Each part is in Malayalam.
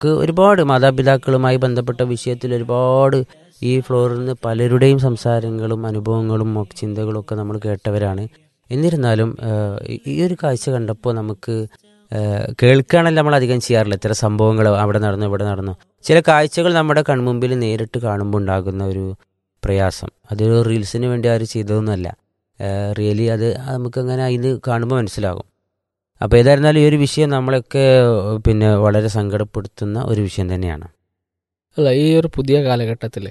നമുക്ക് ഒരുപാട് മാതാപിതാക്കളുമായി ബന്ധപ്പെട്ട വിഷയത്തിൽ ഒരുപാട് ഈ ഫ്ലോറിൽ നിന്ന് പലരുടെയും സംസാരങ്ങളും അനുഭവങ്ങളും ഒക്കെ ചിന്തകളും ഒക്കെ നമ്മൾ കേട്ടവരാണ് എന്നിരുന്നാലും ഏഹ്, ഈ- ഈ ഒരു കാഴ്ച കണ്ടപ്പോൾ നമുക്ക് ഏഹ്, കേൾക്കുകയാണല്ലോ നമ്മൾ അധികം ചെയ്യാറില്ല ഇത്തരം സംഭവങ്ങൾ അവിടെ നടന്നു ഇവിടെ നടന്നു ചില കാഴ്ചകൾ നമ്മുടെ കൺമുമ്പിൽ നേരിട്ട് കാണുമ്പോൾ ഉണ്ടാകുന്ന ഒരു പ്രയാസം അതൊരു റീൽസിന് വേണ്ടി ആരും ചെയ്തതൊന്നുമല്ല റിയലി അത് നമുക്കങ്ങനെ ഇത് കാണുമ്പോൾ മനസ്സിലാകും അപ്പോൾ ഏതായിരുന്നാലും ഈ ഒരു വിഷയം നമ്മളൊക്കെ പിന്നെ വളരെ സങ്കടപ്പെടുത്തുന്ന ഒരു വിഷയം തന്നെയാണ് അല്ല ഈ ഒരു പുതിയ കാലഘട്ടത്തിൽ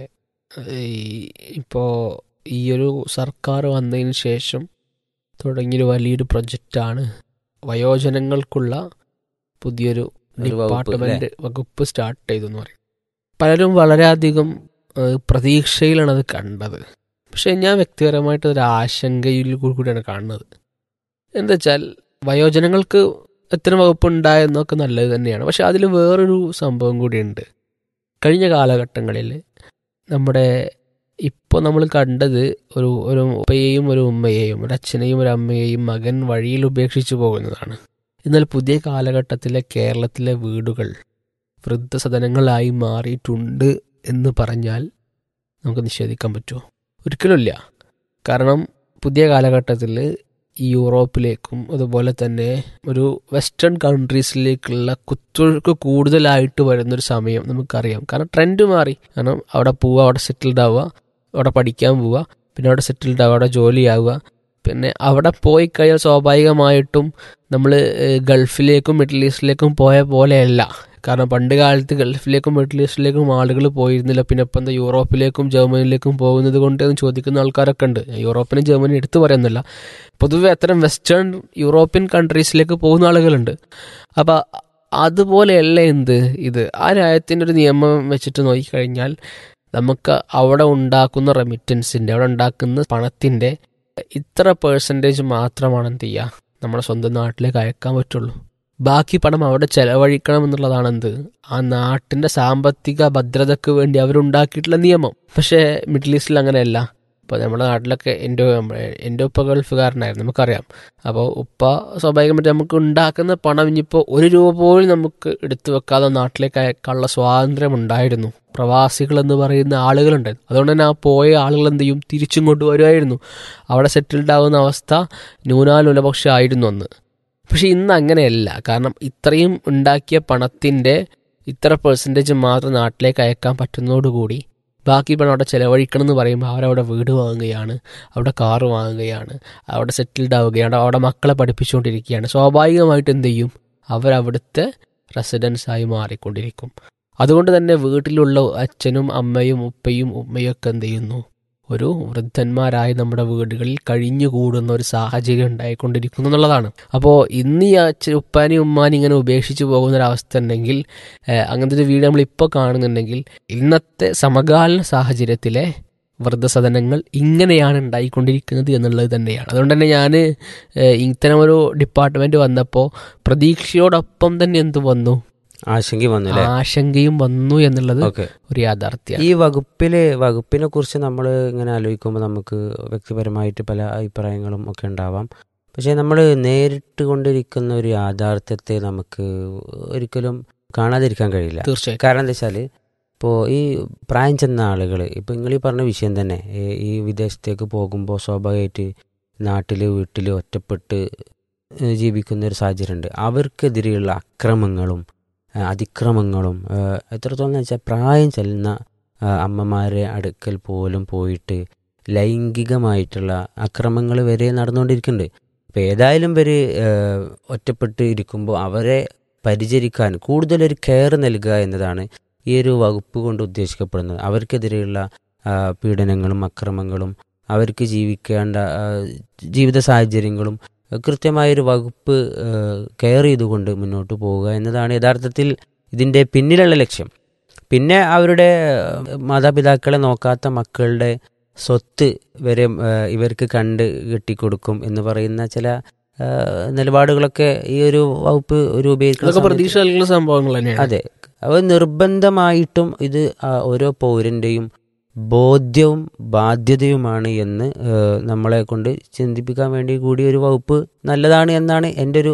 ഈ ഇപ്പോൾ ഈ ഒരു സർക്കാർ വന്നതിന് ശേഷം തുടങ്ങിയൊരു വലിയൊരു പ്രൊജക്റ്റാണ് വയോജനങ്ങൾക്കുള്ള പുതിയൊരു ഒരു വകുപ്പ് ഡിപ്പാർട്ട്മെന്റ് വകുപ്പ് സ്റ്റാർട്ട് ചെയ്തു എന്ന് പറയും പലരും വളരെയധികം ഏഹ്, പ്രതീക്ഷയിലാണ് അത് കണ്ടത് പക്ഷെ ഞാൻ വ്യക്തിപരമായിട്ട് ഒരു ആശങ്കയിൽ കൂടിയാണ് കാണുന്നത് എന്താ വെച്ചാൽ വയോജനങ്ങൾക്ക് എത്ര വകുപ്പ് ഉണ്ടായെന്നൊക്കെ നല്ലത് തന്നെയാണ് പക്ഷെ അതിൽ വേറൊരു സംഭവം കൂടിയുണ്ട് കഴിഞ്ഞ കാലഘട്ടങ്ങളിൽ നമ്മുടെ ഇപ്പോൾ നമ്മൾ കണ്ടത് ഒരു ഒരു ഉപ്പയെയും ഒരു ഉമ്മയെയും ഒരു അച്ഛനെയും ഒരു അമ്മയെയും മകൻ വഴിയിൽ ഉപേക്ഷിച്ചു പോകുന്നതാണ് എന്നാൽ പുതിയ കാലഘട്ടത്തിലെ കേരളത്തിലെ വീടുകൾ വൃദ്ധസദനങ്ങളായി മാറിയിട്ടുണ്ട് എന്ന് പറഞ്ഞാൽ നമുക്ക് നിഷേധിക്കാൻ പറ്റുമോ ഒരിക്കലുമില്ല കാരണം പുതിയ കാലഘട്ടത്തിൽ ഈ യൂറോപ്പിലേക്കും അതുപോലെ തന്നെ ഒരു വെസ്റ്റേൺ കൺട്രീസിലേക്കുള്ള കുത്തൊഴുക്ക് കൂടുതലായിട്ട് വരുന്നൊരു സമയം നമുക്കറിയാം കാരണം ട്രെൻഡ് മാറി കാരണം അവിടെ പോവുക അവിടെ സെറ്റിൽഡ് ആവുക അവിടെ പഠിക്കാൻ പോവുക പിന്നെ അവിടെ സെറ്റിൽഡ് ആവുക അവിടെ ജോലിയാവുക പിന്നെ അവിടെ പോയി കഴിഞ്ഞാൽ സ്വാഭാവികമായിട്ടും നമ്മൾ ഗൾഫിലേക്കും മിഡിൽ ഈസ്റ്റിലേക്കും പോയ പോലെയല്ല കാരണം പണ്ട് കാലത്ത് ഗൾഫിലേക്കും മിഡിൽ ഈസ്റ്റിലേക്കും ആളുകൾ പോയിരുന്നില്ല പിന്നെ ഇപ്പം എന്താ യൂറോപ്പിലേക്കും ജർമ്മനിയിലേക്കും പോകുന്നത് കൊണ്ട് എന്ന് ചോദിക്കുന്ന ആൾക്കാരൊക്കെ ഉണ്ട് യൂറോപ്പിനും ജർമ്മനി എടുത്തു പറയുന്നില്ല പൊതുവെ അത്തരം വെസ്റ്റേൺ യൂറോപ്യൻ കൺട്രീസിലേക്ക് പോകുന്ന ആളുകളുണ്ട് അപ്പം അതുപോലെയല്ല എന്ത് ഇത് ആ രാജ്യത്തിൻ്റെ ഒരു നിയമം വെച്ചിട്ട് നോക്കിക്കഴിഞ്ഞാൽ നമുക്ക് അവിടെ ഉണ്ടാക്കുന്ന റെമിറ്റൻസിൻ്റെ അവിടെ ഉണ്ടാക്കുന്ന പണത്തിൻ്റെ ഇത്ര പേഴ്സൻറ്റേജ് മാത്രമാണ് എന്ത് ചെയ്യുക നമ്മുടെ സ്വന്തം നാട്ടിലേക്ക് അയക്കാൻ പറ്റുള്ളൂ ബാക്കി പണം അവിടെ ചെലവഴിക്കണം എന്നുള്ളതാണ് എന്ത് ആ നാട്ടിന്റെ സാമ്പത്തിക ഭദ്രതയ്ക്ക് വേണ്ടി അവരുണ്ടാക്കിയിട്ടുള്ള നിയമം പക്ഷേ മിഡിൽ ഈസ്റ്റിൽ അങ്ങനെയല്ല ഇപ്പോൾ നമ്മുടെ നാട്ടിലൊക്കെ എൻ്റെ എൻ്റെ ഉപ്പ ഗൾഫുകാരനായിരുന്നു നമുക്കറിയാം അപ്പോൾ ഉപ്പ സ്വാഭാവികമായിട്ട് നമുക്ക് ഉണ്ടാക്കുന്ന പണം ഇനിയിപ്പോൾ ഒരു രൂപ പോലും നമുക്ക് എടുത്തു വെക്കാതെ നാട്ടിലേക്ക് അയക്കാനുള്ള സ്വാതന്ത്ര്യം ഉണ്ടായിരുന്നു പ്രവാസികൾ എന്ന് പറയുന്ന ആളുകളുണ്ടായിരുന്നു അതുകൊണ്ട് തന്നെ ആ പോയ ആളുകൾ എന്ത് ചെയ്യും തിരിച്ചും കൊണ്ടുവരുമായിരുന്നു അവിടെ സെറ്റിൽഡ് ആവുന്ന അവസ്ഥ ന്യൂനാനുലപക്ഷം ആയിരുന്നു അന്ന് പക്ഷെ ഇന്ന് അങ്ങനെയല്ല കാരണം ഇത്രയും ഉണ്ടാക്കിയ പണത്തിൻ്റെ ഇത്ര പെർസെൻറ്റേജ് മാത്രം നാട്ടിലേക്ക് അയക്കാൻ പറ്റുന്നതോടുകൂടി ബാക്കി പണം അവിടെ ചിലവഴിക്കണം എന്ന് പറയുമ്പോൾ അവരവിടെ വീട് വാങ്ങുകയാണ് അവിടെ കാറ് വാങ്ങുകയാണ് അവിടെ സെറ്റിൽഡ് ആവുകയാണ് അവിടെ മക്കളെ പഠിപ്പിച്ചുകൊണ്ടിരിക്കുകയാണ് സ്വാഭാവികമായിട്ട് എന്ത് ചെയ്യും അവരവിടുത്തെ റെസിഡൻസായി മാറിക്കൊണ്ടിരിക്കും അതുകൊണ്ട് തന്നെ വീട്ടിലുള്ള അച്ഛനും അമ്മയും ഉപ്പയും ഉമ്മയും ഒക്കെ എന്ത് ചെയ്യുന്നു ഒരു വൃദ്ധന്മാരായ നമ്മുടെ വീടുകളിൽ കഴിഞ്ഞുകൂടുന്ന ഒരു സാഹചര്യം ഉണ്ടായിക്കൊണ്ടിരിക്കുന്നു എന്നുള്ളതാണ് അപ്പോൾ ഇന്ന് ഈ അച്ഛൻ ഉപ്പാനെയും ഉമ്മാനും ഇങ്ങനെ ഉപേക്ഷിച്ച് പോകുന്ന ഒരു അവസ്ഥ ഉണ്ടെങ്കിൽ ഏഹ്, അങ്ങനത്തെ ഒരു വീട് നമ്മൾ ഇപ്പോൾ കാണുന്നുണ്ടെങ്കിൽ ഇന്നത്തെ സമകാലീന സാഹചര്യത്തിലെ വൃദ്ധസദനങ്ങൾ ഇങ്ങനെയാണ് ഉണ്ടായിക്കൊണ്ടിരിക്കുന്നത് എന്നുള്ളത് തന്നെയാണ് അതുകൊണ്ട് തന്നെ ഞാൻ ഇത്തരമൊരു ഡിപ്പാർട്ട്മെന്റ് വന്നപ്പോൾ പ്രതീക്ഷയോടൊപ്പം തന്നെ എന്ത് വന്നു ആശങ്ക വന്നു അല്ലേ ആശങ്കയും വന്നു എന്നുള്ളത് ഓക്കെ ഒരു യാഥാർത്ഥ്യമാണ് ഈ വകുപ്പില് വകുപ്പിനെ കുറിച്ച് നമ്മൾ ഇങ്ങനെ ആലോചിക്കുമ്പോൾ നമുക്ക് വ്യക്തിപരമായിട്ട് പല അഭിപ്രായങ്ങളും ഒക്കെ ഉണ്ടാവാം പക്ഷേ നമ്മൾ നേരിട്ട് കൊണ്ടിരിക്കുന്ന ഒരു യാഥാർത്ഥ്യത്തെ നമുക്ക് ഒരിക്കലും കാണാതിരിക്കാൻ കഴിയില്ല തീർച്ചയായിട്ടും കാരണം എന്താ വെച്ചാൽ ഇപ്പോൾ ഈ പ്രായം ചെന്ന ആളുകൾ ഇപ്പോൾ നിങ്ങൾ ഈ പറഞ്ഞ വിഷയം തന്നെ ഈ- ഈ വിദേശത്തേക്ക് പോകുമ്പോൾ സ്വാഭാവികമായിട്ട് നാട്ടിൽ വീട്ടിൽ ഒറ്റപ്പെട്ട് ഏഹ് ജീവിക്കുന്ന ഒരു സാഹചര്യമുണ്ട് അവർക്കെതിരെയുള്ള അക്രമങ്ങളും ഏഹ് അതിക്രമങ്ങളും ഏഹ് എത്രത്തോളം എന്ന് വെച്ചാൽ പ്രായം ചെല്ലുന്ന ഏഹ് അമ്മമാരെ അടുക്കൽ പോലും പോയിട്ട് ലൈംഗികമായിട്ടുള്ള അക്രമങ്ങൾ വരെ നടന്നുകൊണ്ടിരിക്കുന്നുണ്ട് അപ്പോൾ ഏതായാലും ഇവർ ഒറ്റപ്പെട്ട് ഇരിക്കുമ്പോൾ അവരെ പരിചരിക്കാൻ കൂടുതലൊരു കെയർ നൽകുക എന്നതാണ് ഈ ഒരു വകുപ്പ് കൊണ്ട് ഉദ്ദേശിക്കപ്പെടുന്നത് അവർക്കെതിരെയുള്ള ആ, പീഡനങ്ങളും അക്രമങ്ങളും അവർക്ക് ജീവിക്കേണ്ട ആ, ജീവിത സാഹചര്യങ്ങളും കൃത്യമായൊരു വകുപ്പ് കെയർ ചെയ്തുകൊണ്ട് മുന്നോട്ട് പോവുക എന്നതാണ് യഥാർത്ഥത്തിൽ ഇതിൻ്റെ പിന്നിലുള്ള ലക്ഷ്യം പിന്നെ അവരുടെ ആ, മാതാപിതാക്കളെ നോക്കാത്ത മക്കളുടെ സ്വത്ത് വരെ ആ, ഇവർക്ക് കണ്ട് കെട്ടിക്കൊടുക്കും എന്ന് പറയുന്ന ചില ആ, നിലപാടുകളൊക്കെ ഈ ഒരു വകുപ്പ് രൂപീകരിക്കുന്ന അതൊക്കെ സമയത്ത് പ്രതീക്ഷ നൽകുന്ന സംഭവങ്ങൾ തന്നെയാണ് അതെ അവ നിർബന്ധമായിട്ടും ഇത് ആ ഓരോ പൗരന്റെയും ബോധ്യവും ബാധ്യതയുമാണ് എന്ന് ഏഹ്, നമ്മളെ കൊണ്ട് ചിന്തിപ്പിക്കാൻ വേണ്ടി കൂടി ഒരു വകുപ്പ് നല്ലതാണ് എന്നാണ് എൻ്റെ ഒരു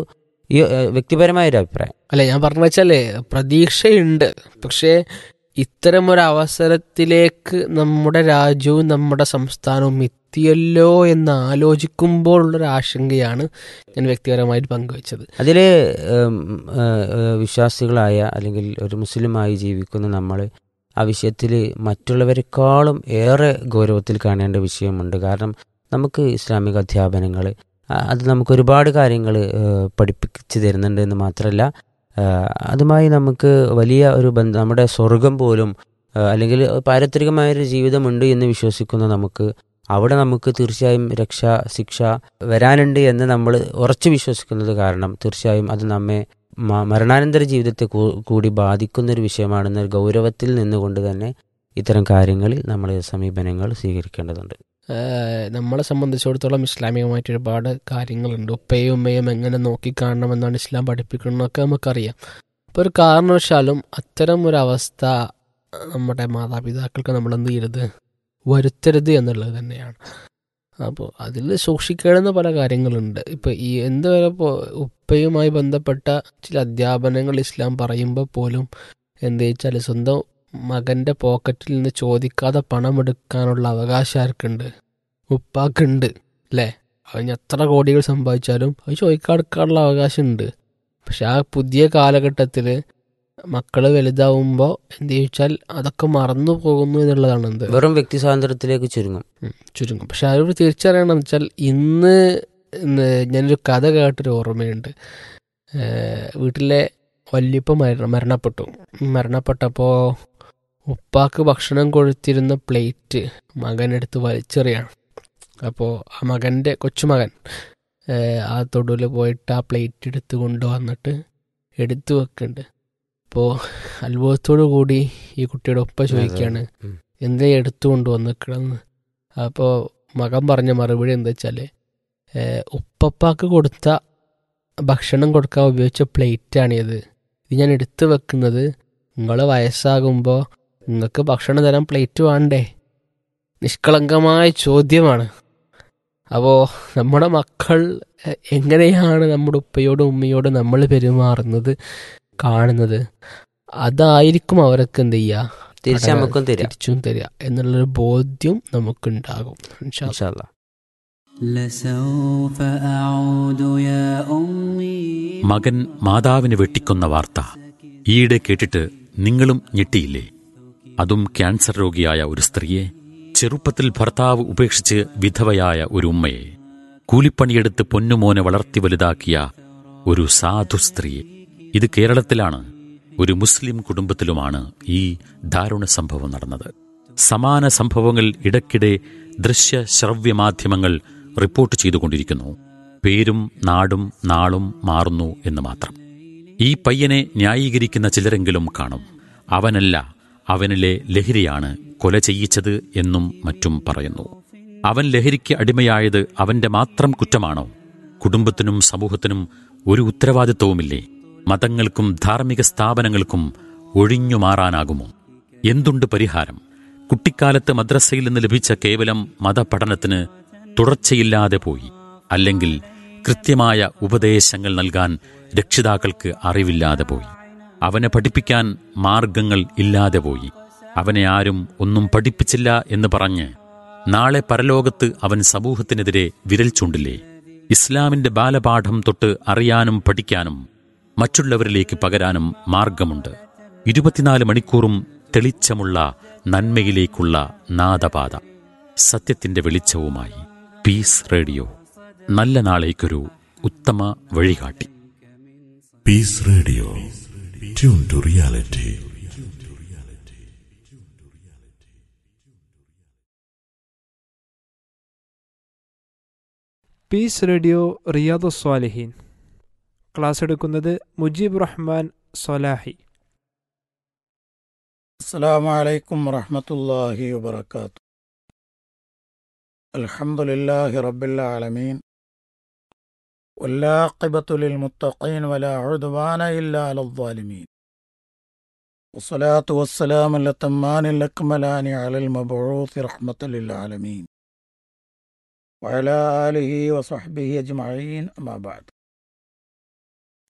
ഈ ഏഹ്, വ്യക്തിപരമായ ഒരു അഭിപ്രായം അല്ല ഞാൻ പറഞ്ഞ വെച്ചാലേ പ്രതീക്ഷയുണ്ട് പക്ഷേ ഇത്തരം ഒരു അവസരത്തിലേക്ക് നമ്മുടെ രാജ്യവും നമ്മുടെ സംസ്ഥാനവും എത്തിയല്ലോ എന്ന് ആലോചിക്കുമ്പോഴുള്ളൊരു ആശങ്കയാണ് ഞാൻ വ്യക്തിപരമായിട്ട് പങ്കുവച്ചത് അതിൽ വിശ്വാസികളായ അല്ലെങ്കിൽ ഒരു മുസ്ലിമായി ജീവിക്കുന്ന നമ്മൾ ആ വിഷയത്തിൽ മറ്റുള്ളവരെക്കാളും ഏറെ ഗൗരവത്തിൽ കാണേണ്ട വിഷയമുണ്ട് കാരണം നമുക്ക് ഇസ്ലാമിക അധ്യാപനങ്ങൾ അത് നമുക്ക് ഒരുപാട് കാര്യങ്ങൾ പഠിപ്പിച്ചു തരുന്നുണ്ട് എന്ന് മാത്രമല്ല ആ, അതുമായി നമുക്ക് വലിയ ഒരു ബന്ധം നമ്മുടെ സ്വർഗം പോലും ആ, അല്ലെങ്കിൽ പാരത്രികമായൊരു ജീവിതമുണ്ട് എന്ന് വിശ്വസിക്കുന്ന നമുക്ക് അവിടെ നമുക്ക് തീർച്ചയായും രക്ഷ ശിക്ഷ വരാനുണ്ട് എന്ന് നമ്മൾ ഉറച്ചു വിശ്വസിക്കുന്നത് കാരണം തീർച്ചയായും അത് നമ്മെ മ- മരണാനന്തര ജീവിതത്തെ കൂ- കൂടി ബാധിക്കുന്ന ഒരു വിഷയമാണെന്ന ഒരു ഗൗരവത്തിൽ നിന്നുകൊണ്ട് തന്നെ ഇത്തരം കാര്യങ്ങളിൽ നമ്മൾ സമീപനങ്ങൾ സ്വീകരിക്കേണ്ടതുണ്ട് ഏഹ് നമ്മളെ സംബന്ധിച്ചിടത്തോളം ഇസ്ലാമികമായിട്ട് ഒരുപാട് കാര്യങ്ങളുണ്ട് ഉപ്പയും ഉമ്മയും എങ്ങനെ നോക്കിക്കാണണമെന്നാണ് ഇസ്ലാം പഠിപ്പിക്കുന്നതൊക്കെ നമുക്കറിയാം അപ്പോൾ ഒരു കാരണവശാലും അത്തരം ഒരു അവസ്ഥ നമ്മുടെ മാതാപിതാക്കൾക്ക് നമ്മൾ എന്ത് ചെയ്യരുത് വരുത്തരുത് എന്നുള്ളത് തന്നെയാണ് അപ്പോൾ അതിൽ സൂക്ഷിക്കേണ്ടുന്ന പല കാര്യങ്ങളുണ്ട് ഇപ്പോൾ ഈ എന്ത് വരെ ഇപ്പോൾ ഉപ്പയുമായി ബന്ധപ്പെട്ട ചില അധ്യാപനങ്ങൾ ഇസ്ലാം പറയുമ്പോൾ പോലും എന്ത് വെച്ചാൽ സ്വന്തം മകന്റെ പോക്കറ്റിൽ നിന്ന് ചോദിക്കാതെ പണമെടുക്കാനുള്ള അവകാശം ആർക്കുണ്ട് ഉപ്പാക്കുണ്ട് അല്ലേ അവന് എത്ര കോടികൾ സമ്പാദിച്ചാലും അത് ചോദിക്കാതെടുക്കാനുള്ള അവകാശമുണ്ട് പക്ഷെ ആ പുതിയ കാലഘട്ടത്തിൽ മക്കൾ വലുതാവുമ്പോൾ എന്ത് ചോദിച്ചാൽ അതൊക്കെ മറന്നു പോകുന്നു എന്നുള്ളതാണ് എന്ത് വെറും വ്യക്തി സ്വാതന്ത്ര്യത്തിലേക്ക് ചുരുങ്ങും ഉം, ചുരുങ്ങും പക്ഷെ അവരോട് തിരിച്ചറിയണം വെച്ചാൽ ഇന്ന് ഇന്ന് ഞാനൊരു കഥ കേട്ടൊരു ഓർമ്മയുണ്ട് ഏഹ് വീട്ടിലെ വല്യപ്പ മര മരണപ്പെട്ടു മരണപ്പെട്ടപ്പോൾ ഉപ്പാക്ക് ഭക്ഷണം കൊടുത്തിരുന്ന പ്ലേറ്റ് മകനെടുത്ത് വലിച്ചെറിയാണ് അപ്പോൾ ആ മകൻ്റെ കൊച്ചുമകൻ ഏഹ് ആ തൊടുവിൽ പോയിട്ട് ആ പ്ലേറ്റ് എടുത്ത് കൊണ്ടുവന്നിട്ട് എടുത്തു വെക്കുന്നുണ്ട് അപ്പോൾ അത്ഭുതത്തോടു കൂടി ഈ കുട്ടിയുടെ ഉപ്പ ചോദിക്കുകയാണ് ഉം. എന്തേ എടുത്തു കൊണ്ടുവന്നിക്കണമെന്ന് അപ്പോൾ മകൻ പറഞ്ഞ മറുപടി എന്താ വെച്ചാൽ ഉപ്പപ്പാക്ക് കൊടുത്ത ഭക്ഷണം കൊടുക്കാൻ ഉപയോഗിച്ച പ്ലേറ്റാണിത് ഇത് ഞാൻ എടുത്തു വെക്കുന്നത് നിങ്ങൾ വയസ്സാകുമ്പോൾ നിങ്ങൾക്ക് ഭക്ഷണം തരാൻ പ്ലേറ്റ് വേണ്ടേ നിഷ്കളങ്കമായ ചോദ്യമാണ് അപ്പോൾ നമ്മുടെ മക്കൾ എ- എങ്ങനെയാണ് നമ്മുടെ ഉപ്പയോടും ഉമ്മയോടും നമ്മൾ പെരുമാറുന്നത് കാണുന്നത് അതായിരിക്കും അവർക്ക് എന്ത് ചെയ്യുക തിരിച്ച് നമുക്കും തരാം തിരിച്ചും തരിക എന്നുള്ളൊരു ബോധ്യം നമുക്കുണ്ടാകും ഇൻഷാ അല്ലാ. ഇൻഷാ അല്ലാ. لسوف أعود يا أمي മകൻ മാതാവിനെ വെട്ടിക്കൊന്ന വാർത്ത ഈയിടെ കേട്ടിട്ട് നിങ്ങളും ഞെട്ടിയില്ലേ അതും ക്യാൻസർ രോഗിയായ ഒരു സ്ത്രീയെ ചെറുപ്പത്തിൽ ഭർത്താവ് ഉപേക്ഷിച്ച് വിധവയായ ഒരു ഉമ്മയെ കൂലിപ്പണിയെടുത്ത് പൊന്നുമോനെ വളർത്തി വലുതാക്കിയ ഒരു സാധു സ്ത്രീയെ ഇത് കേരളത്തിലാണ് ഒരു മുസ്ലിം കുടുംബത്തിലുമാണ് ഈ ദാരുണ സംഭവം നടന്നത് സമാന സംഭവങ്ങൾ ഇടയ്ക്കിടെ ദൃശ്യ ശ്രവ്യ മാധ്യമങ്ങൾ റിപ്പോർട്ട് ചെയ്തുകൊണ്ടിരിക്കുന്നു പേരും നാടും നാളും മാറുന്നു എന്ന് മാത്രം ഈ പയ്യനെ ന്യായീകരിക്കുന്ന ചിലരെങ്കിലും കാണും അവനല്ല അവനിലെ ലഹരിയാണ് കൊല ചെയ്യിച്ചത് എന്നും മറ്റും പറയുന്നു അവൻ ലഹരിക്ക് അടിമയായത് അവന്റെ മാത്രം കുറ്റമാണോ കുടുംബത്തിനും സമൂഹത്തിനും ഒരു ഉത്തരവാദിത്വവുമില്ലേ മതങ്ങൾക്കും ധാർമ്മിക സ്ഥാപനങ്ങൾക്കും ഒഴിഞ്ഞു മാറാനാകുമോ എന്തുണ്ട് പരിഹാരം കുട്ടിക്കാലത്ത് മദ്രസയിൽ നിന്ന് ലഭിച്ച കേവലം മതപഠനത്തിന് തുടർച്ചയില്ലാതെ പോയി അല്ലെങ്കിൽ കൃത്യമായ ഉപദേശങ്ങൾ നൽകാൻ രക്ഷിതാക്കൾക്ക് അറിവില്ലാതെ പോയി അവനെ പഠിപ്പിക്കാൻ മാർഗങ്ങൾ ഇല്ലാതെ പോയി അവനെ ആരും ഒന്നും പഠിപ്പിച്ചില്ല എന്ന് പറഞ്ഞ് നാളെ പരലോകത്ത് അവൻ സമൂഹത്തിനെതിരെ വിരൽ ചൂണ്ടില്ലേ ഇസ്ലാമിന്റെ ബാലപാഠം തൊട്ട് അറിയാനും പഠിക്കാനും മറ്റുള്ളവരിലേക്ക് പകരാനും മാർഗമുണ്ട് ഇരുപത്തിനാല് മണിക്കൂറും തെളിച്ചമുള്ള നന്മയിലേക്കുള്ള നാദപാത സത്യത്തിന്റെ വെളിച്ചവുമായി പീസ് റേഡിയോ നല്ല നാളേക്കൊരു ഉത്തമ വഴികാട്ടി Peace Radio. Tune to reality. Peace radio Riyadu Salihin class എടുക്കുന്നത് മുജീബ് റഹ്മാൻ സൊലാഹി السلام عليكم ورحمة الله وبركاته الحمد لله رب العالمين والعاقبة للمتقين ولا عدوان إلا على الظالمين والصلاة والسلام الأتمان الأكملان على المبعوث رحمة للعالمين وعلى آله وصحبه أجمعين أما بعد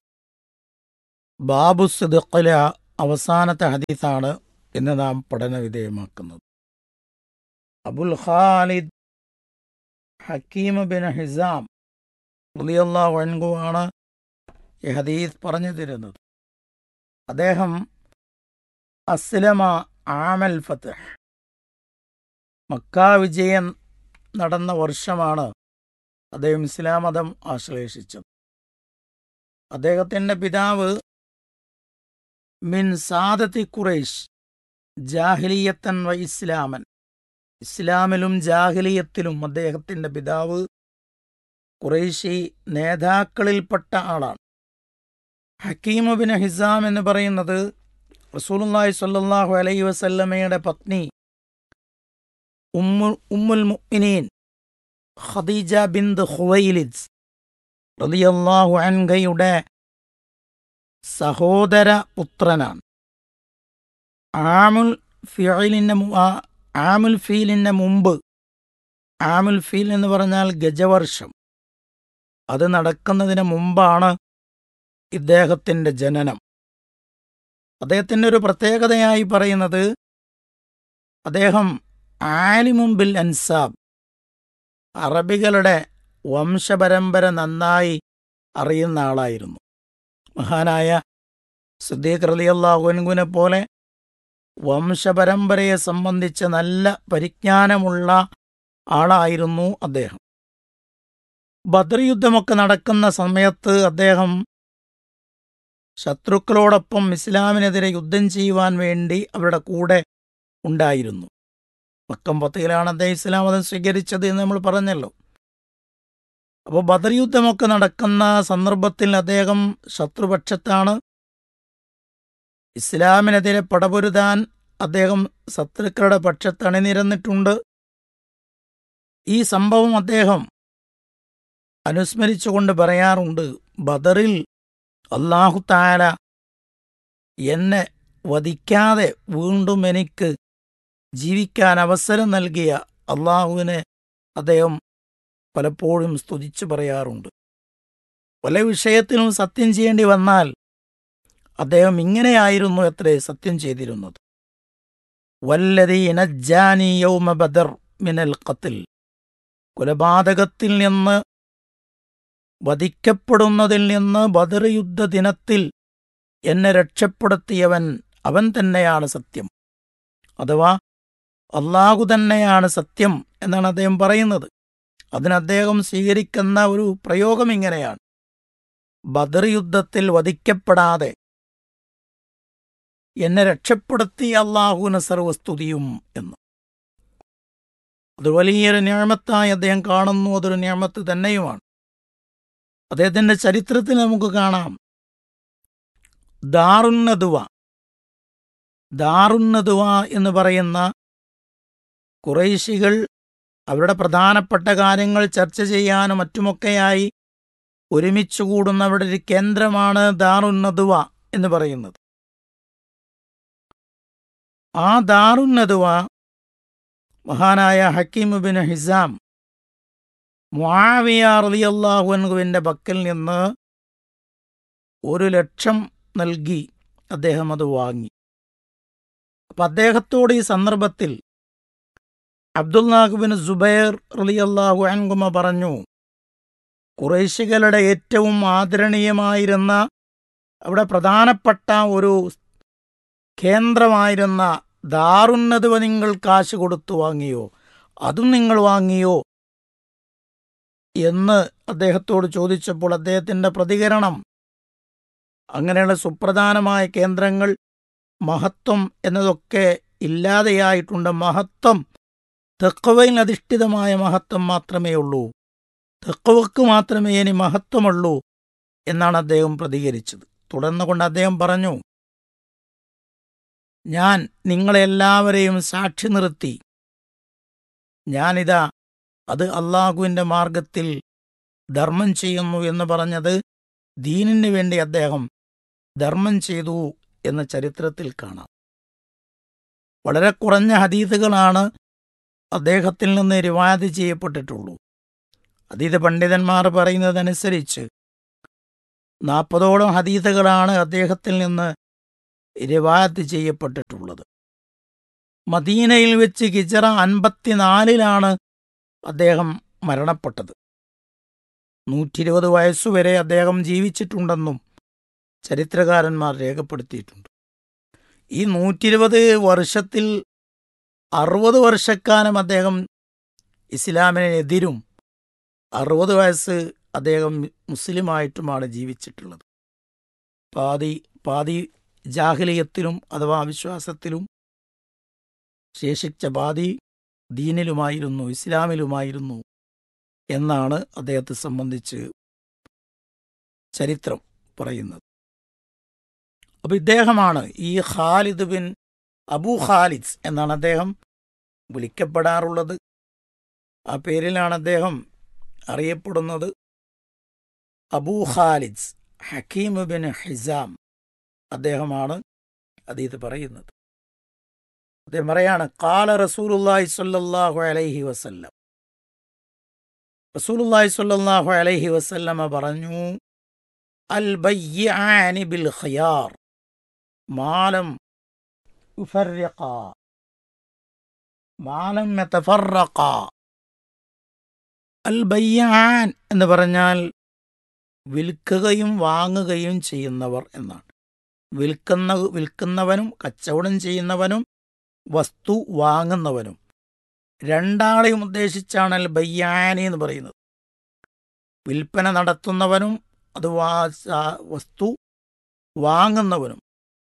ബാബു സിദ്ഖിലെ അവസാനത്തെ ഹദീസാണ് ഇന്ന് നാം പഠന വിധേയമാക്കുന്നത് Abul Khalid Hakim bin Hizam റളിയല്ലാഹു അൻഹു ആണ് ഈ ഹദീസ് പറഞ്ഞു തരുന്നത് അദ്ദേഹം അസ്ലമ ആമൽ ഫത്തഹ് മക്ക വിജയം നടന്ന വർഷമാണ് അദ്ദേഹം ഇസ്ലാം മതം ആശ്ലേഷിച്ചത് അദ്ദേഹത്തിൻ്റെ പിതാവ് മിൻ സാദത്തി ഖുറൈഷ് ജാഹിലിയത്തൻ വ ഇസ്ലാമൻ ഇസ്ലാമിലും ജാഹിലിയത്തിലും അദ്ദേഹത്തിൻ്റെ പിതാവ് ഖുറൈശി നേതാക്കളിൽപ്പെട്ട ആളാണ് ഹക്കീം ബിൻ ഹിസാം എന്ന് പറയുന്നത് റസൂലുള്ളാഹി സ്വല്ലല്ലാഹു അലൈഹി വസല്ലമയുടെ പത്നി ഉമ്മു ഉമ്മുൽ മുഅ്മിനീൻ ഖദീജ ബിന്ത് ഖുവൈലിദ് റളിയല്ലാഹു അൻഹയുടെ സഹോദര പുത്രനാണ് ആമുൽ ഫിയലിന് ആമുൽ ഫീലിന് മുമ്പ് ആമുൽ ഫീൽ എന്ന് പറഞ്ഞാൽ ഗജവർഷം അത് നടക്കുന്നതിന് മുമ്പാണ് ഇദ്ദേഹത്തിൻ്റെ ജനനം അദ്ദേഹത്തിൻ്റെ ഒരു പ്രത്യേകതയായി പറയുന്നത് അദ്ദേഹം ആലിമും ബിൽ അൻസാബ് അറബികളുടെ വംശപരമ്പര നന്നായി അറിയുന്ന ആളായിരുന്നു മഹാനായ സിദ്ദീഖ് റലിയല്ലാഹുവിനെ പോലെ വംശപരമ്പരയെ സംബന്ധിച്ച് നല്ല പരിജ്ഞാനമുള്ള ആളായിരുന്നു അദ്ദേഹം ബദർ യുദ്ധമൊക്കെ നടക്കുന്ന സമയത്ത് അദ്ദേഹം ശത്രുക്കളോടൊപ്പം ഇസ്ലാമിനെതിരെ യുദ്ധം ചെയ്യുവാൻ വേണ്ടി അവരുടെ കൂടെ ഉണ്ടായിരുന്നു മക്കം പത്തിയിലാണ് അദ്ദേഹം ഇസ്ലാം മതം സ്വീകരിച്ചത് എന്ന് നമ്മൾ പറഞ്ഞല്ലോ അപ്പോൾ ബദർ യുദ്ധമൊക്കെ നടക്കുന്ന സന്ദർഭത്തിൽ അദ്ദേഹം ശത്രുപക്ഷത്താണ് ഇസ്ലാമിനെതിരെ പടപൊരുതാൻ അദ്ദേഹം ശത്രുക്കളുടെ പക്ഷത്ത് അണിനിരന്നിട്ടുണ്ട് ഈ സംഭവം അദ്ദേഹം അനുസ്മരിച്ചുകൊണ്ട് പറയാറുണ്ട് ബദറിൽ അള്ളാഹു താല എന്നെ വധിക്കാതെ വീണ്ടും എനിക്ക് ജീവിക്കാൻ അവസരം നൽകിയ അള്ളാഹുവിനെ അദ്ദേഹം പലപ്പോഴും സ്തുതിച്ചു പറയാറുണ്ട് പല വിഷയത്തിലും സത്യം ചെയ്യേണ്ടി വന്നാൽ അദ്ദേഹം ഇങ്ങനെയായിരുന്നു എത്രേ സത്യം ചെയ്തിരുന്നത് വല്ലതി ഇനജാനി യൗമ ബദർ മിനൽ ഖത്തിൽ കൊലപാതകത്തിൽ നിന്ന് വധിക്കപ്പെടുന്നതിൽ നിന്ന് ബദർ യുദ്ധ ദിനത്തിൽ എന്നെ രക്ഷപ്പെടുത്തിയവൻ അവൻ തന്നെയാണ് സത്യം അഥവാ അള്ളാഹു തന്നെയാണ് സത്യം എന്നാണ് അദ്ദേഹം പറയുന്നത് അതിന് അദ്ദേഹം സ്വീകരിക്കുന്ന ഒരു പ്രയോഗം ഇങ്ങനെയാണ് ബദർ യുദ്ധത്തിൽ വധിക്കപ്പെടാതെ എന്നെ രക്ഷപ്പെടുത്തിയ അള്ളാഹുവിന് സർവസ്തുതിയും എന്ന് അത് വലിയൊരു ഞാമത്തായി അദ്ദേഹം കാണുന്നു അതൊരു ഞാമത്ത് തന്നെയുമാണ് അദ്ദേഹത്തിന്റെ ചരിത്രത്തിൽ നമുക്ക് കാണാം ദാറുന്നതുവ ദാറുന്നതുവ എന്ന് പറയുന്ന കുറേശികൾ അവരുടെ പ്രധാനപ്പെട്ട കാര്യങ്ങൾ ചർച്ച ചെയ്യാനും മറ്റുമൊക്കെയായി ഒരുമിച്ച് കൂടുന്നവരുടെ ഒരു കേന്ദ്രമാണ് ദാറുന്നതുവ എന്ന് പറയുന്നത് ആ ദാറുന്നതുവ മഹാനായ ഹക്കീം ബിൻ ഹിസാം മുആവിയ റളിയല്ലാഹു അൻഹുവിന്റെ പക്കൽ നിന്ന് ഒരു ലക്ഷം നൽകി അദ്ദേഹം അത് വാങ്ങി അപ്പൊ അദ്ദേഹത്തോട് ഈ സന്ദർഭത്തിൽ അബ്ദുല്ലാഹുബിൻ സുബൈർ റളിയല്ലാഹു അൻഹുമ പറഞ്ഞു കുറേശികളുടെ ഏറ്റവും ആദരണീയമായിരുന്ന അവിടെ പ്രധാനപ്പെട്ട ഒരു കേന്ദ്രമായിരുന്ന ദാറുന്നതുവ നിങ്ങൾ കാശ് കൊടുത്തു വാങ്ങിയോ അതും നിങ്ങൾ വാങ്ങിയോ എന്ന് അദ്ദേഹത്തോട് ചോദിച്ചപ്പോൾ അദ്ദേഹത്തിന്റെ പ്രതികരണം അങ്ങനെയുള്ള സുപ്രധാനമായ കേന്ദ്രങ്ങൾ മഹത്വം എന്നതൊക്കെ ഇല്ലാതെയായിട്ടുണ്ട് മഹത്വം തെക്കവയിൽ അധിഷ്ഠിതമായ മഹത്വം മാത്രമേ ഉള്ളൂ തെക്കവക്ക് മാത്രമേ ഇനി മഹത്വമുള്ളൂ എന്നാണ് അദ്ദേഹം പ്രതികരിച്ചത് തുടർന്നുകൊണ്ട് അദ്ദേഹം പറഞ്ഞു ഞാൻ നിങ്ങളെല്ലാവരെയും സാക്ഷി നിർത്തി ഞാനിതാ അത് അള്ളാഹുവിൻ്റെ മാർഗത്തിൽ ധർമ്മം ചെയ്യുന്നു എന്ന് പറഞ്ഞത് ദീനിന് വേണ്ടി അദ്ദേഹം ധർമ്മം ചെയ്തു എന്ന ചരിത്രത്തിൽ കാണാം വളരെ കുറഞ്ഞ ഹദീസുകളാണ് അദ്ദേഹത്തിൽ നിന്ന് റിവാദ് ചെയ്യപ്പെട്ടിട്ടുള്ളൂ അതീത് പണ്ഡിതന്മാർ പറയുന്നതനുസരിച്ച് നാൽപ്പതോളം ഹദീസുകളാണ് അദ്ദേഹത്തിൽ നിന്ന് രവായത്ത് ചെയ്യപ്പെട്ടിട്ടുള്ളത് മദീനയിൽ വെച്ച് ഹിജറ അൻപത്തിനാലിലാണ് അദ്ദേഹം മരണപ്പെട്ടത് നൂറ്റി ഇരുപത് വയസ്സുവരെ അദ്ദേഹം ജീവിച്ചിട്ടുണ്ടെന്നും ചരിത്രകാരന്മാർ രേഖപ്പെടുത്തിയിട്ടുണ്ട് ഈ നൂറ്റിരുപത് വർഷത്തിൽ അറുപത് വർഷക്കാലം അദ്ദേഹം ഇസ്ലാമിനെതിരും അറുപത് വയസ്സ് അദ്ദേഹം മുസ്ലിമായിട്ടുമാണ് ജീവിച്ചിട്ടുള്ളത് പാതി പാതി ജാഹിലിയത്തിലും അഥവാ അവിശ്വാസത്തിലും ശേഷിച്ച പാതി ദീനിലുമായിരുന്നു ഇസ്ലാമിലുമായിരുന്നു എന്നാണ് അദ്ദേഹത്തെ സംബന്ധിച്ച് ചരിത്രം പറയുന്നത് അപ്പൊ ഇദ്ദേഹമാണ് ഈ ഖാലിദ് ബിൻ അബു ഖാലിദ് എന്നാണ് അദ്ദേഹം വിളിക്കപ്പെടാറുള്ളത് ആ പേരിലാണ് അദ്ദേഹം അറിയപ്പെടുന്നത് Abu Khalid Hakim bin Hizam അദ്ദേഹമാണ് അതീത് പറയുന്നത് അദ്ദേഹം പറയാണ് കാല റസൂലുല്ലാഹി സ്വല്ലല്ലാഹു അലൈഹി വസല്ലം റസൂലുല്ലാഹി സ്വല്ലല്ലാഹു അലൈഹി വസല്ലമ പറഞ്ഞു അൽ ബയ്യാനി ബിൽ ഖിയാർ മാലം യുഫർരിഖാ മാലം യതഫറഖാ അൽ ബയ്യാൻ എന്ന് പറഞ്ഞാൽ വിൽക്കുകയും വാങ്ങുകയും ചെയ്യുന്നവർ എന്നാണ് വിൽക്കുന്ന വിൽക്കുന്നവനും കച്ചവടം ചെയ്യുന്നവനും വസ്തു വാങ്ങുന്നവനും രണ്ടാളെയും ഉദ്ദേശിച്ചാണ് അൽ ബയ്യാനി എന്ന് പറയുന്നത് വിൽപ്പന നടത്തുന്നവനും അത് വസ്തു വാങ്ങുന്നവനും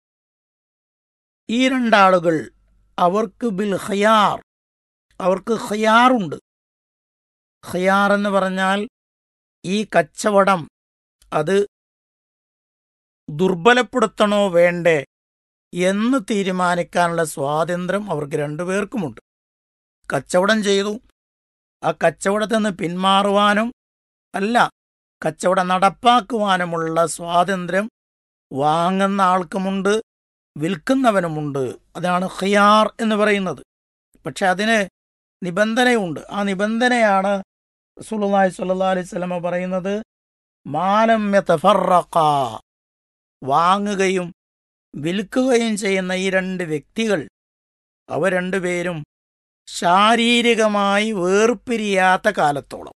ഈ രണ്ടാളുകൾ അവർക്ക് ബിൽ ഖയാർ അവർക്ക് ഖയാറുണ്ട് ഖയാർ എന്ന് പറഞ്ഞാൽ ഈ കച്ചവടം അത് ദുർബലപ്പെടുത്തണോ വേണ്ടേ എന്ന് തീരുമാനിക്കാനുള്ള സ്വാതന്ത്ര്യം അവർക്ക് രണ്ടുപേർക്കുമുണ്ട് കച്ചവടം ചെയ്തു ആ കച്ചവടത്തിൽ നിന്ന് പിന്മാറുവാനും അല്ല കച്ചവടം നടപ്പാക്കുവാനുമുള്ള സ്വാതന്ത്ര്യം വാങ്ങുന്ന ആൾക്കുമുണ്ട് വിൽക്കുന്നവനുമുണ്ട് അതാണ് ഖിയാർ എന്ന് പറയുന്നത് പക്ഷെ അതിന് നിബന്ധനയുണ്ട് ആ നിബന്ധനയാണ് റസൂലുള്ളാഹി സ്വല്ലല്ലാഹു അലൈഹി വസല്ലമ പറയുന്നത് മാലം യതഫറഖ വാങ്ങുകയും വിൽക്കുകയും ചെയ്യുന്ന ഈ രണ്ട് വ്യക്തികൾ അവ രണ്ടുപേരും ശാരീരികമായി വേർപിരിയാത്ത കാലത്തോളം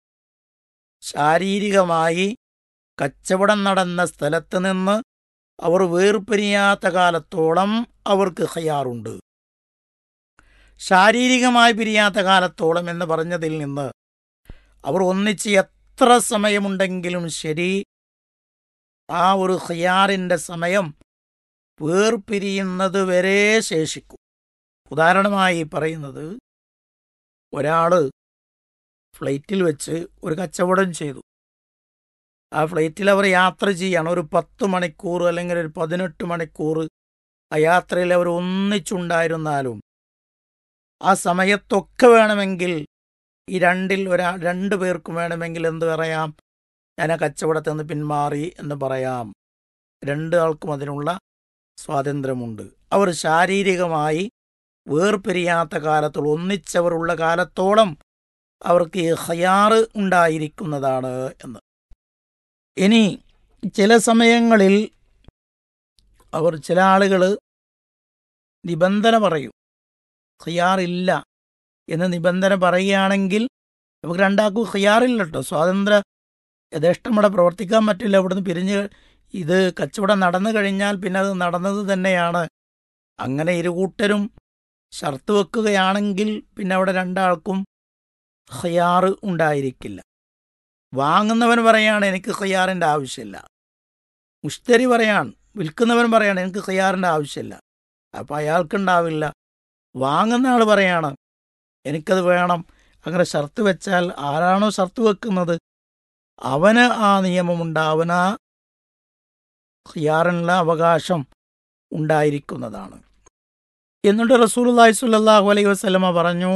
ശാരീരികമായി കച്ചവടം നടന്ന സ്ഥലത്ത് നിന്ന് അവർ വേർപിരിയാത്ത കാലത്തോളം അവർക്ക് ഖയാറുണ്ട് ശാരീരികമായി പിരിയാത്ത കാലത്തോളം എന്ന് പറഞ്ഞതിൽ നിന്ന് അവർ ഒന്നിച്ച് എത്ര സമയമുണ്ടെങ്കിലും ശരി ആ ഒരു ഖിയാറിൻ്റെ സമയം വേർപിരിയുന്നത് വരെ ശേഷിക്കും ഉദാഹരണമായി പറയുന്നത് ഒരാൾ ഫ്ലൈറ്റിൽ വെച്ച് ഒരു കച്ചവടം ചെയ്തു ആ ഫ്ലൈറ്റിൽ അവർ യാത്ര ചെയ്യാണ് ഒരു പത്ത് മണിക്കൂർ അല്ലെങ്കിൽ ഒരു പതിനെട്ട് മണിക്കൂർ ആ യാത്രയിൽ അവർ ഒന്നിച്ചുണ്ടായിരുന്നാലും ആ സമയത്തൊക്കെ വേണമെങ്കിൽ ഈ രണ്ടിൽ ഒരാ രണ്ടു പേർക്കും വേണമെങ്കിൽ എന്ത് പറയാം ഞാൻ ആ കച്ചവടത്തിൽ നിന്ന് പിന്മാറി എന്ന് പറയാം രണ്ട് ആൾക്കും അതിനുള്ള സ്വാതന്ത്ര്യമുണ്ട് അവർ ശാരീരികമായി വേർപിരിയാത്ത കാലത്തോളം ഒന്നിച്ചവരുള്ള കാലത്തോളം അവർക്ക് ഈ ഹയാറ് ഉണ്ടായിരിക്കുന്നതാണ് എന്ന് ഇനി ചില സമയങ്ങളിൽ അവർ ചില ആളുകൾ നിബന്ധന പറയും ഖിയാറില്ല എന്ന് നിബന്ധന പറയുകയാണെങ്കിൽ നമുക്ക് രണ്ടാൾക്കും ഖിയാറില്ല കേട്ടോ സ്വാതന്ത്ര്യ യഥേഷ്ടം ഇവിടെ പ്രവർത്തിക്കാൻ പറ്റില്ല ഇവിടുന്ന് പിരിഞ്ഞ് ഇത് കച്ചവടം നടന്നു കഴിഞ്ഞാൽ പിന്നെ അത് നടന്നത് തന്നെയാണ് അങ്ങനെ ഇരുകൂട്ടരും ഷർത്ത് വെക്കുകയാണെങ്കിൽ പിന്നെ അവിടെ രണ്ടാൾക്കും ഖിയാറ് ഉണ്ടായിരിക്കില്ല വാങ്ങുന്നവൻ പറയാണ് എനിക്ക് ഖിയാറിൻ്റെ ആവശ്യമില്ല മുഷ്തരി പറയാൻ വിൽക്കുന്നവൻ പറയാണ് എനിക്ക് ഖിയാറിൻ്റെ ആവശ്യമില്ല അപ്പം അയാൾക്കുണ്ടാവില്ല വാങ്ങുന്ന ആൾ പറയാണ് എനിക്കത് വേണം അങ്ങനെ ഷർത്ത് വെച്ചാൽ ആരാണോ ഷർത്ത് വെക്കുന്നത് അവന് ആ നിയമമുണ്ട് അവന് ആ ഖിയാറിനുള്ള അവകാശം ഉണ്ടായിരിക്കുന്നതാണ് എന്നിട്ട് റസൂലുള്ളാഹി സ്വല്ലല്ലാഹു അലൈഹി വസല്ലമ പറഞ്ഞു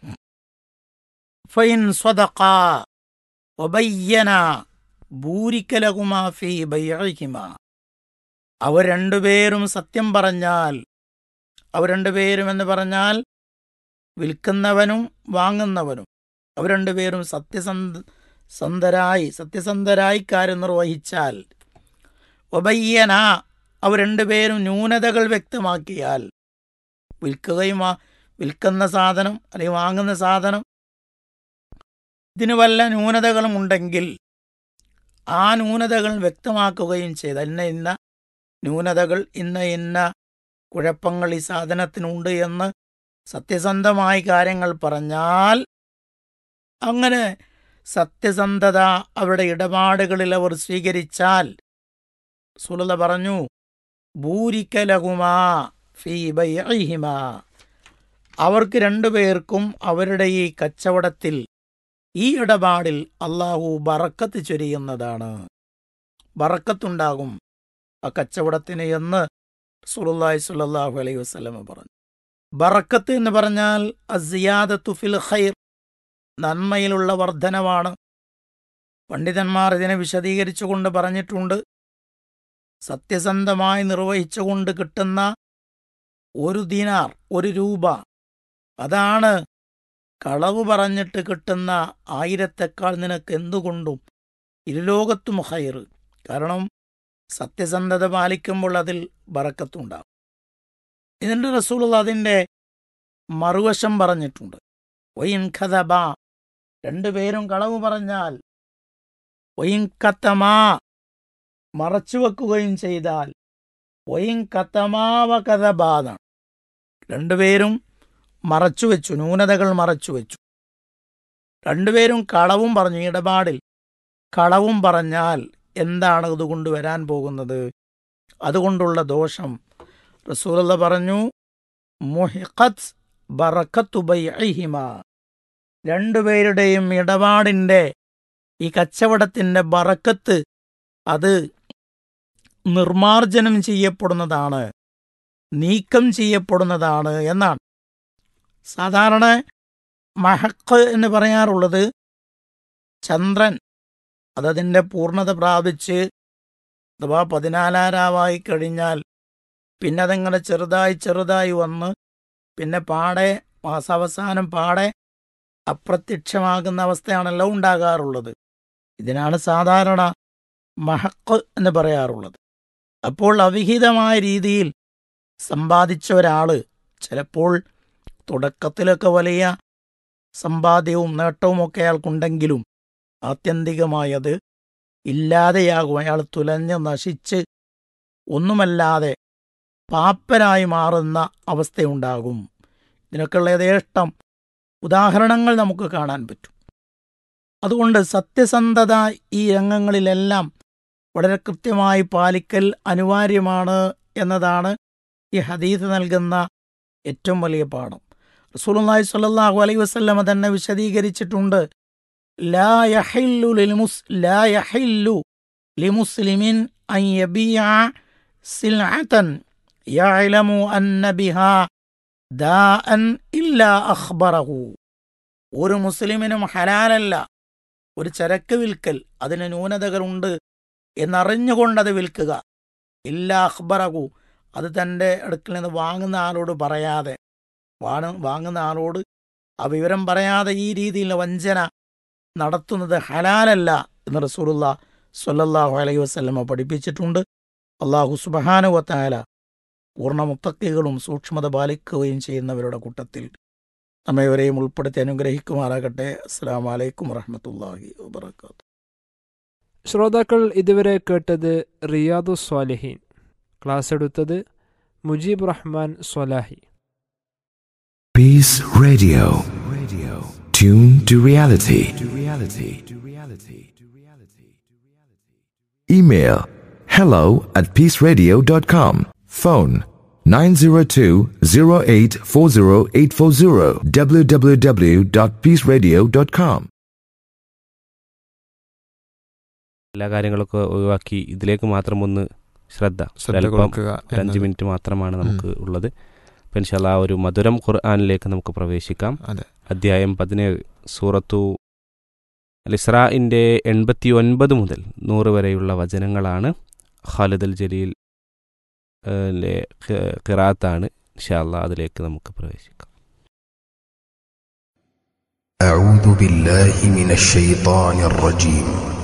ഫൈൻ സ്വദഖാ വബയ്യന ബൂരിക ലഹുമാ ഫീ ബൈഇഹിമാ അവർ രണ്ടുപേരും സത്യം പറഞ്ഞാൽ അവർ രണ്ടുപേരും എന്ന് പറഞ്ഞാൽ വിൽക്കുന്നവനും വാങ്ങുന്നവനും അവർ രണ്ടുപേരും സത്യസന്ധ സന്ധരായി സത്യസന്ധരായി കാര്യം നിർവഹിച്ചാൽ ഒബയ്യന അവർ രണ്ടുപേരും ന്യൂനതകൾ വ്യക്തമാക്കിയാൽ വിൽക്കുകയും വാ- വിൽക്കുന്ന സാധനം അല്ലെങ്കിൽ വാങ്ങുന്ന സാധനം ഇതിന് വല്ല ന്യൂനതകളും ഉണ്ടെങ്കിൽ ആ ന്യൂനതകൾ വ്യക്തമാക്കുകയും ചെയ്ത് ഇന്ന ഇന്ന ന്യൂനതകൾ ഇന്ന ഇന്ന കുഴപ്പങ്ങൾ ഈ സാധനത്തിനുണ്ട് എന്ന് സത്യസന്ധമായ കാര്യങ്ങൾ പറഞ്ഞാൽ അങ്ങനെ സത്യസന്ധത അവരുടെ ഇടപാടുകളിൽ അവർ സ്വീകരിച്ചാൽ സുലത പറഞ്ഞു ഭൂരിക്കലകുമാ ഫീ ബൈഇഹിമാ അവർക്ക് രണ്ടുപേർക്കും അവരുടെ ഈ കച്ചവടത്തിൽ ഈ ഇടപാടിൽ അള്ളാഹു ബറക്കത്ത് ചൊരിയുന്നതാണ് ബറക്കത്തുണ്ടാകും ആ കച്ചവടത്തിന് എന്ന് സുലുല്ലാഹി സ്വല്ലല്ലാഹു അലൈഹി വസല്ലമ പറഞ്ഞു ബറക്കത്ത് എന്ന് പറഞ്ഞാൽ അസിയാദത്തു ഫിൽ ഖൈർ നന്മയിലുള്ള വർധനവാണ് പണ്ഡിതന്മാർ ഇതിനെ വിശദീകരിച്ചുകൊണ്ട് പറഞ്ഞിട്ടുണ്ട് സത്യസന്ധമായി നിർവഹിച്ചുകൊണ്ട് കിട്ടുന്ന ഒരു ദിനാർ ഒരു രൂപ അതാണ് കളവ് പറഞ്ഞിട്ട് കിട്ടുന്ന ആയിരത്തെക്കാൾ നിനക്ക് എന്തുകൊണ്ടും ഇരുലോകത്തും ഹൈർ കാരണം സത്യസന്ധത പാലിക്കുമ്പോൾ അതിൽ ബറക്കത്തുണ്ടാകും ഇതിൻ്റെ റസൂൾ അതിൻ്റെ മറുവശം പറഞ്ഞിട്ടുണ്ട് ഒയിൻ ഖദബ രണ്ടുപേരും കളവ് പറഞ്ഞാൽ ഒയിൻ കത്തമാ മറച്ചുവെക്കുകയും ചെയ്താൽ ഒയിൻ കത്തമാവ കഥബാന്നാണ് രണ്ടുപേരും മറച്ചുവെച്ചു ന്യൂനതകൾ മറച്ചുവെച്ചു രണ്ടുപേരും കളവും പറഞ്ഞു ഇടപാടിൽ കളവും പറഞ്ഞാൽ എന്താണ് ഇതുകൊണ്ട് വരാൻ പോകുന്നത് അതുകൊണ്ടുള്ള ദോഷം റസൂലത പറഞ്ഞു മുഹിഖത്ത് ബറക്കത്തു ബൈഇഹിമ രണ്ടുപേരുടെയും ഇടപാടിൻ്റെ ഈ കച്ചവടത്തിൻ്റെ ബറക്കത്ത് അത് നിർമാർജനം ചെയ്യപ്പെടുന്നതാണ് നീക്കം ചെയ്യപ്പെടുന്നതാണ് എന്നാണ് സാധാരണ മഹക്ക് എന്ന് പറയാറുള്ളത് ചന്ദ്രൻ അതതിൻ്റെ പൂർണ്ണത പ്രാപിച്ച് അഥവാ പതിനാലാരാവായി കഴിഞ്ഞാൽ പിന്നെ അതങ്ങനെ ചെറുതായി ചെറുതായി വന്ന് പിന്നെ പാടെ മാസാവസാനം പാടെ അപ്രത്യക്ഷമാകുന്ന അവസ്ഥയാണല്ലോ ഉണ്ടാകാറുള്ളത് ഇതിനാണ് സാധാരണ മഹക്ക് എന്ന് പറയാറുള്ളത് അപ്പോൾ അവിഹിതമായ രീതിയിൽ സമ്പാദിച്ച ഒരാള് ചിലപ്പോൾ തുടക്കത്തിലൊക്കെ വലിയ സമ്പാദ്യവും നേട്ടവും ഒക്കെ അയാൾക്കുണ്ടെങ്കിലും ആത്യന്തികമായി അത് ഇല്ലാതെയാകും അയാൾ തുലഞ്ഞ് നശിച്ച് ഒന്നുമല്ലാതെ പാപ്പനായി മാറുന്ന അവസ്ഥയുണ്ടാകും ഇതിനൊക്കെയുള്ള യഥേഷ്ടം ഉദാഹരണങ്ങൾ നമുക്ക് കാണാൻ പറ്റും അതുകൊണ്ട് സത്യസന്ധത ഈ രംഗങ്ങളിലെല്ലാം വളരെ കൃത്യമായി പാലിക്കൽ അനിവാര്യമാണ് എന്നതാണ് ഈ ഹദീസ് നൽകുന്ന ഏറ്റവും വലിയ പാഠം റസൂലുള്ളാഹി സ്വല്ലല്ലാഹു അലൈഹി വസല്ലമ തന്നെ വിശദീകരിച്ചിട്ടുണ്ട് ലാ യഹില്ലു ലിൽമുസ് ലാ യഹില്ലു ലിമുസ്ലിമിൻ അൻ യബിയ സിൽഅതൻ യഅലമു അന്ന ബിഹാ ദാഅൻ ഇല്ലാ അഖ്ബറഹു ഒരു മുസ്ലിമിനും ഹലാലല്ല ഒരു ചരക്ക് വിൽക്കൽ അതിന് ന്യൂനതകളുണ്ട് എന്നറിഞ്ഞുകൊണ്ടത് വിൽക്കുക ഇല്ല അഖ്ബറഹു അത് തൻ്റെ അടുക്കൽ നിന്ന് വാങ്ങുന്ന ആളോട് പറയാതെ വാണ് വാങ്ങുന്ന ആളോട് ആ വിവരം പറയാതെ ഈ രീതിയിലുള്ള വഞ്ചന നടത്തുന്നത് ഹലാലല്ല എന്ന് റസൂലുള്ള സ്വല്ലല്ലാഹു അലൈഹി വസല്ലമ പഠിപ്പിച്ചിട്ടുണ്ട് അള്ളാഹു സുബഹാനുവത്തായ പൂർണ്ണ മുത്തക്കികളും സൂക്ഷ്മത പാലിക്കുകയും ചെയ്യുന്നവരുടെ കൂട്ടത്തിൽ നമ്മെവരെയും ഉൾപ്പെടുത്തി അനുഗ്രഹിക്കുമാറാകട്ടെ അസ്സാം വലൈക്കും വറഹമത്തല്ലാഹി വാബർക്കാത്തു ശ്രോതാക്കൾ ഇതുവരെ കേട്ടത് റിയാദു സ്വാലിഹീൻ ക്ലാസ് എടുത്തത് മുജീബ് റഹ്മാൻ സ്വലാഹി Peace Radio. Radio. Tune to reality. To reality. To reality. To reality. Email hello at peaceradio.com. Phone 902-0840840 www.peaceradio.com. എല്ലാ കാര്യങ്ങളൊക്കെ ഒഴിവാക്കി ഇതിലേക്ക് മാത്രം ഒന്ന് ശ്രദ്ധ ശ്രദ്ധ ഒരല്പം കൊടുക്കുക ഒരു അഞ്ച് എന്നത്. മിനിറ്റ് മാത്രമാണ് നമുക്ക് ഉള്ളത് അപ്പം ഇൻഷാല്ല ആ ഒരു മധുരം ഖുർആാനിലേക്ക് നമുക്ക് പ്രവേശിക്കാം അതെ അധ്യായം പതിനേഴ് സൂറത്തു അൽ ഇസ്രാഇൻ്റെ എൺപത്തി ഒൻപത് മുതൽ നൂറ് വരെയുള്ള വചനങ്ങളാണ് ഖാലിദ് അൽ ജലീൽ ഏഹ്, ലെ ഖി- ഖിറാത്താണ് ഇൻഷാല്ല അതിലേക്ക് നമുക്ക് പ്രവേശിക്കാം أعوذ بالله من الشيطان الرجيم